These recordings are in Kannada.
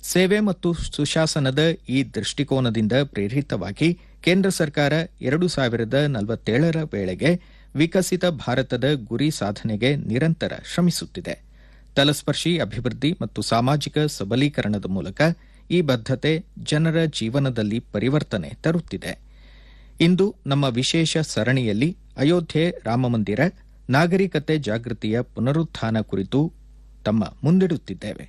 ಸೇವೆ ಮತ್ತು ಸುಶಾಸನದ ಈ ದೃಷ್ಟಿಕೋನದಿಂದ ಪ್ರೇರಿತವಾಗಿ ಕೇಂದ್ರ ಸರ್ಕಾರ ಎರಡು ಸಾವಿರದ ನಲವತ್ತೇಳರ ವೇಳೆಗೆ ವಿಕಸಿತ ಭಾರತದ ಗುರಿ ಸಾಧನೆಗೆ ನಿರಂತರ ಶ್ರಮಿಸುತ್ತಿದೆ ತಲಸ್ಪರ್ಶಿ ಅಭಿವೃದ್ಧಿ ಮತ್ತು ಸಾಮಾಜಿಕ ಸಬಲೀಕರಣದ ಮೂಲಕ ಈ ಬದ್ಧತೆ ಜನರ ಜೀವನದಲ್ಲಿ ಪರಿವರ್ತನೆ ತರುತ್ತಿದೆ ಇಂದು ನಮ್ಮ ವಿಶೇಷ ಸರಣಿಯಲ್ಲಿ ಅಯೋಧ್ಯೆ ರಾಮಮಂದಿರ ನಾಗರಿಕತೆ ಜಾಗೃತಿಯ ಪುನರುತ್ಥಾನ ಕುರಿತು ತಮ್ಮ ಮುಂದಿಡುತ್ತಿದ್ದೇವೆ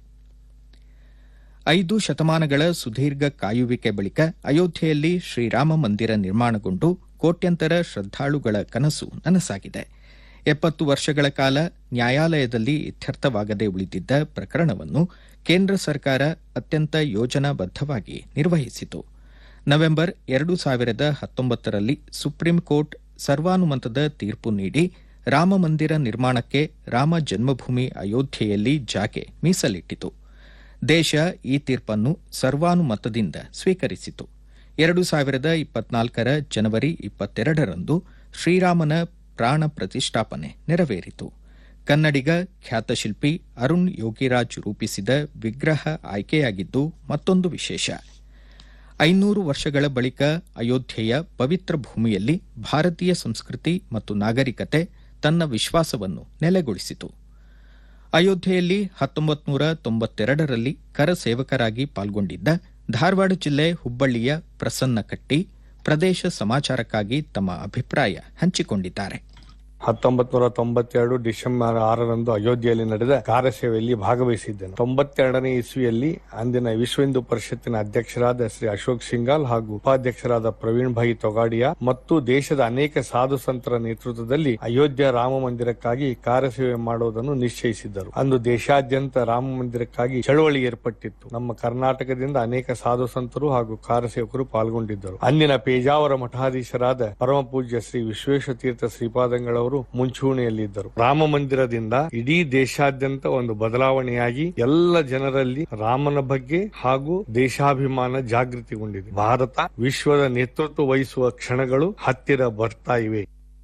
ಐದು ಶತಮಾನಗಳ ಸುದೀರ್ಘ ಕಾಯುವಿಕೆ ಬಳಿಕ ಅಯೋಧ್ಯೆಯಲ್ಲಿ ಶ್ರೀರಾಮ ಮಂದಿರ ನಿರ್ಮಾಣಗೊಂಡು ಕೋಟ್ಯಂತರ ಶ್ರದ್ದಾಳುಗಳ ಕನಸು ನನಸಾಗಿದೆ ಎಪ್ಪತ್ತು ವರ್ಷಗಳ ಕಾಲ ನ್ಯಾಯಾಲಯದಲ್ಲಿ ಇತ್ಯರ್ಥವಾಗದೆ ಉಳಿದಿದ್ದ ಪ್ರಕರಣವನ್ನು ಕೇಂದ್ರ ಸರ್ಕಾರ ಅತ್ಯಂತ ಯೋಜನಾಬದ್ದವಾಗಿ ನಿರ್ವಹಿಸಿತು ನವೆಂಬರ್ ಎರಡು ಸಾವಿರದ ಹತ್ತೊಂಬತ್ತರಲ್ಲಿ ಸುಪ್ರೀಂ ಕೋರ್ಟ್ ಸರ್ವಾನುಮತದ ತೀರ್ಪು ನೀಡಿ ರಾಮಮಂದಿರ ನಿರ್ಮಾಣಕ್ಕೆ ರಾಮ ಜನ್ಮಭೂಮಿ ಅಯೋಧ್ಯೆಯಲ್ಲಿ ಜಾಗೆ ಮೀಸಲಿಟ್ಟಿತು ದೇಶ ಈ ತೀರ್ಪನ್ನು ಸರ್ವಾನುಮತದಿಂದ ಸ್ವೀಕರಿಸಿತು ಎರಡು ಸಾವಿರದ ಇಪ್ಪತ್ನಾಲ್ಕರ ಜನವರಿ ಇಪ್ಪತ್ತೆರಡರಂದು ಶ್ರೀರಾಮನ ಪ್ರಾಣ ಪ್ರತಿಷ್ಠಾಪನೆ ನೆರವೇರಿತು ಕನ್ನಡಿಗ ಖ್ಯಾತ ಶಿಲ್ಪಿ ಅರುಣ್ ಯೋಗಿರಾಜ್ ರೂಪಿಸಿದ ವಿಗ್ರಹ ಆಯ್ಕೆಯಾಗಿದ್ದು ಮತ್ತೊಂದು ವಿಶೇಷ ಐನೂರು ವರ್ಷಗಳ ಬಳಿಕ ಅಯೋಧ್ಯೆಯ ಪವಿತ್ರ ಭೂಮಿಯಲ್ಲಿ ಭಾರತೀಯ ಸಂಸ್ಕೃತಿ ಮತ್ತು ನಾಗರಿಕತೆ ತನ್ನ ವಿಶ್ವಾಸವನ್ನು ನೆಲೆಗೊಳಿಸಿತು ಅಯೋಧ್ಯೆಯಲ್ಲಿ ಹತ್ತೊಂಬತ್ತು ನೂರ ತೊಂಬತ್ತೆರಡರಲ್ಲಿ ಕರಸೇವಕರಾಗಿ ಪಾಲ್ಗೊಂಡಿದ್ದ ಧಾರವಾಡ ಜಿಲ್ಲೆ ಹುಬ್ಬಳ್ಳಿಯ ಪ್ರಸನ್ನ ಕಟ್ಟಿ ಪ್ರದೇಶ ಸಮಾಚಾರಕ್ಕಾಗಿ ತಮ್ಮ ಅಭಿಪ್ರಾಯ ಹಂಚಿಕೊಂಡಿದ್ದಾರೆ ಹತ್ತೊಂಬತ್ ನೂರ ತೊಂಬತ್ತೆರಡು ಡಿಸೆಂಬರ್ ಆರರಂದು ಅಯೋಧ್ಯೆಯಲ್ಲಿ ನಡೆದ ಕಾರ್ಯಸೇವೆಯಲ್ಲಿ ಭಾಗವಹಿಸಿದ್ದೆನು ತೊಂಬತ್ತೆರಡನೇ ಇಸ್ವಿಯಲ್ಲಿ ಅಂದಿನ ವಿಶ್ವ ಹಿಂದೂ ಪರಿಷತ್ತಿನ ಅಧ್ಯಕ್ಷರಾದ ಶ್ರೀ ಅಶೋಕ್ ಸಿಂಗಾಲ್ ಹಾಗೂ ಉಪಾಧ್ಯಕ್ಷರಾದ ಪ್ರವೀಣ್ ಭಾಯಿ ತೊಗಾಡಿಯಾ ಮತ್ತು ದೇಶದ ಅನೇಕ ಸಾಧು ಸಂತರ ನೇತೃತ್ವದಲ್ಲಿ ಅಯೋಧ್ಯ ರಾಮ ಮಂದಿರಕ್ಕಾಗಿ ಕಾರ್ಯಸೇವೆ ಮಾಡುವುದನ್ನು ನಿಶ್ಚಯಿಸಿದ್ದರು ಅಂದು ದೇಶಾದ್ಯಂತ ರಾಮ ಮಂದಿರಕ್ಕಾಗಿ ಚಳವಳಿ ಏರ್ಪಟ್ಟಿತ್ತು ನಮ್ಮ ಕರ್ನಾಟಕದಿಂದ ಅನೇಕ ಸಾಧು ಸಂತರು ಹಾಗೂ ಕಾರ್ಯಸೇವಕರು ಪಾಲ್ಗೊಂಡಿದ್ದರು ಅಂದಿನ ಪೇಜಾವರ ಮಠಾಧೀಶರಾದ ಪರಮ ಪೂಜ್ಯ ಶ್ರೀ ವಿಶ್ವೇಶ್ವರ ತೀರ್ಥ ಶ್ರೀಪಾದಂಗಳವರು ಮುಂಚೂಣಿಯಲ್ಲಿದ್ದರು ರಾಮ ಮಂದಿರದಿಂದ ಇಡೀ ದೇಶಾದ್ಯಂತ ಒಂದು ಬದಲಾವಣೆಯಾಗಿ ಎಲ್ಲ ಜನರಲ್ಲಿ ರಾಮನ ಬಗ್ಗೆ ಹಾಗೂ ದೇಶಾಭಿಮಾನ ಜಾಗೃತಿಗೊಂಡಿದೆ ಭಾರತ ವಿಶ್ವದ ನೇತೃತ್ವ ವಹಿಸುವ ಕ್ಷಣಗಳು ಹತ್ತಿರ ಬರ್ತಾ ಇವೆ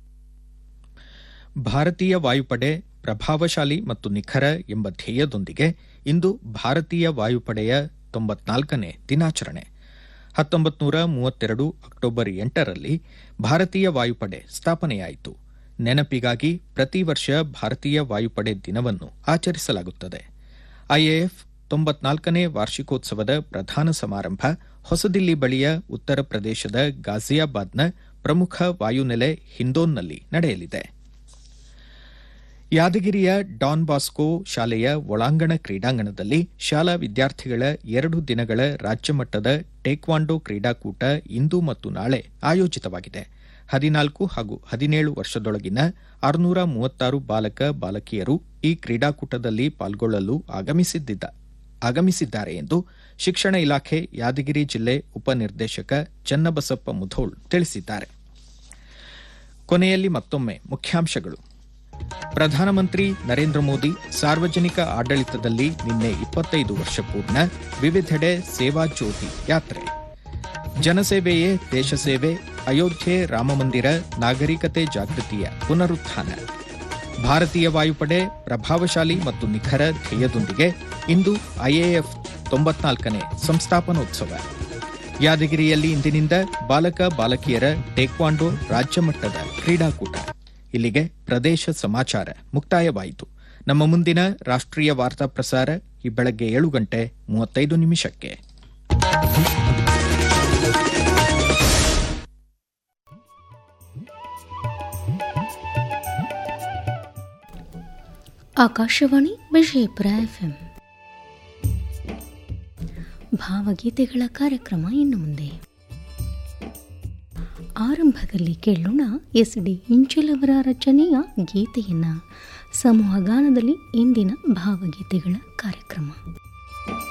ಭಾರತೀಯ ವಾಯುಪಡೆ ಪ್ರಭಾವಶಾಲಿ ಮತ್ತು ನಿಖರ ಎಂಬ ಧ್ಯೇಯದೊಂದಿಗೆ ಇಂದು ಭಾರತೀಯ ವಾಯುಪಡೆಯ ತೊಂಬತ್ನಾಲ್ಕನೇ ದಿನಾಚರಣೆ ಹತ್ತೊಂಬತ್ತು ನೂರ ಮೂವತ್ತೆರಡು ಅಕ್ಟೋಬರ್ ಎಂಟರಲ್ಲಿ ಭಾರತೀಯ ವಾಯುಪಡೆ ಸ್ಥಾಪನೆಯಾಯಿತು ನೆನಪಿಗಾಗಿ ಪ್ರತಿ ವರ್ಷ ಭಾರತೀಯ ವಾಯುಪಡೆ ದಿನವನ್ನು ಆಚರಿಸಲಾಗುತ್ತದೆ ಐಎಎಫ್ ತೊಂಬತ್ನಾಲ್ಕನೇ ವಾರ್ಷಿಕೋತ್ಸವದ ಪ್ರಧಾನ ಸಮಾರಂಭ ಹೊಸದಿಲ್ಲಿ ಬಳಿಯ ಉತ್ತರ ಪ್ರದೇಶದ ಗಾಜಿಯಾಬಾದ್ನ ಪ್ರಮುಖ ವಾಯುನೆಲೆ ಹಿಂದೋನ್ನಲ್ಲಿ ನಡೆಯಲಿದೆ ಯಾದಗಿರಿಯ ಡಾನ್ ಬಾಸ್ಕೋ ಶಾಲೆಯ ಒಳಾಂಗಣ ಕ್ರೀಡಾಂಗಣದಲ್ಲಿ ಶಾಲಾ ವಿದ್ಯಾರ್ಥಿಗಳ ಎರಡು ದಿನಗಳ ರಾಜ್ಯಮಟ್ಟದ ಟೇಕ್ವಾಂಡೋ ಕ್ರೀಡಾಕೂಟ ಇಂದು ಮತ್ತು ನಾಳೆ ಆಯೋಜಿತವಾಗಿದೆ ಹದಿನಾಲ್ಕು ಹಾಗೂ ಹದಿನೇಳು ವರ್ಷದೊಳಗಿನ ಆರುನೂರ ಮೂವತ್ತಾರು ಬಾಲಕ ಬಾಲಕಿಯರು ಈ ಕ್ರೀಡಾಕೂಟದಲ್ಲಿ ಪಾಲ್ಗೊಳ್ಳಲು ಆಗಮಿಸಿದ್ದ ಆಗಮಿಸಿದ್ದಾರೆ ಎಂದು ಶಿಕ್ಷಣ ಇಲಾಖೆ ಯಾದಗಿರಿ ಜಿಲ್ಲೆ ಉಪನಿರ್ದೇಶಕ ಚನ್ನಬಸಪ್ಪ ಮುಧೋಳ್ ತಿಳಿಸಿದ್ದಾರೆ ಕೊನೆಯಲ್ಲಿ ಮತ್ತೊಮ್ಮೆ ಮುಖ್ಯಾಂಶಗಳು ಪ್ರಧಾನಮಂತ್ರಿ ನರೇಂದ್ರ ಮೋದಿ ಸಾರ್ವಜನಿಕ ಆಡಳಿತದಲ್ಲಿ ನಿನ್ನೆ ಇಪ್ಪತ್ತೈದು ವರ್ಷ ಪೂರ್ಣ ವಿವಿಧೆಡೆ ಸೇವಾ ಜ್ಯೋತಿ ಯಾತ್ರೆ ಜನಸೇವೆಯೇ ದೇಶ ಸೇವೆ ಅಯೋಧ್ಯೆ ರಾಮಮಂದಿರ ನಾಗರಿಕತೆ ಜಾಗೃತಿಯ ಪುನರುತ್ಥಾನ ಭಾರತೀಯ ವಾಯುಪಡೆ ಪ್ರಭಾವಶಾಲಿ ಮತ್ತು ನಿಖರ ಧ್ಯೇಯದೊಂದಿಗೆ ಇಂದು ಐಎಎಫ್ ತೊಂಬತ್ನಾಲ್ಕನೇ ಸಂಸ್ಥಾಪನೋತ್ಸವ ಯಾದಗಿರಿಯಲ್ಲಿ ಇಂದಿನಿಂದ ಬಾಲಕ ಬಾಲಕಿಯರ ಟೇಕ್ವಾಂಡೋ ರಾಜ್ಯಮಟ್ಟದ ಕ್ರೀಡಾಕೂಟ ಇಲ್ಲಿಗೆ ಪ್ರದೇಶ ಸಮಾಚಾರ ಮುಕ್ತಾಯವಾಯಿತು ನಮ್ಮ ಮುಂದಿನ ರಾಷ್ಟ್ರೀಯ ವಾರ್ತಾ ಪ್ರಸಾರ ಈ ಬೆಳಗ್ಗೆ ಏಳು ಗಂಟೆ ಮೂವತ್ತೈದು ನಿಮಿಷಕ್ಕೆ ಆಕಾಶವಾಣಿ ವಿಜಯಪುರ ಎಫ್ಎಂ ಭಾವಗೀತೆಗಳ ಕಾರ್ಯಕ್ರಮ ಇನ್ನು ಮುಂದೆ ಆರಂಭದಲ್ಲಿ ಕೇಳೋಣ ಎಸ್ ಡಿ ಇಂಚಲವರ ರಚನೆಯ ಗೀತೆಯನ್ನ ಸಮೂಹ ಗಾನದಲ್ಲಿ ಇಂದಿನ ಭಾವಗೀತೆಗಳ ಕಾರ್ಯಕ್ರಮ